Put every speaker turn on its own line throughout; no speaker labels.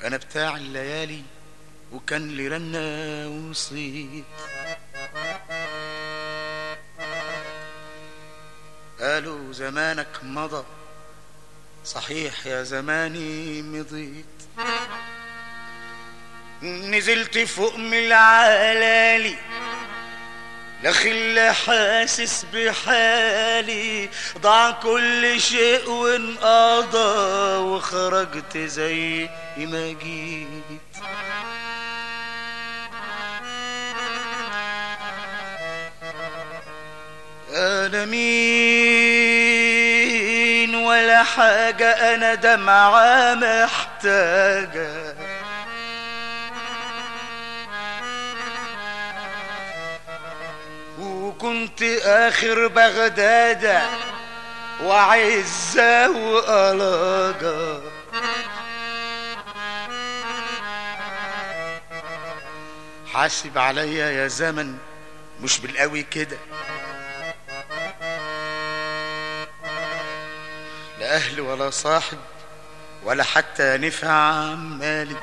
انا بتاع الليالي وكان لي رنة وصيت قالوا زمانك مضى صحيح يا زماني مضيت نزلت فوق من العلالي لا خل حاسس بحالي ضاع كل شيء وانقضى وخرجت زي ما جيت انا مين ولا حاجة انا دمعة محتاجة وكنت اخر بغدادة وعزة وقلاجة حاسب عليا يا زمن مش بالقوي كده لا اهل ولا صاحب ولا حتى نفع مالي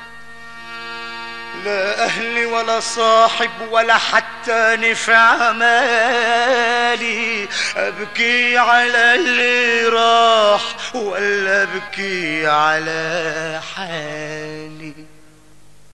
لا اهل ولا صاحب ولا حتى نفع مالي ابكي على اللي راح ولا ابكي على حالي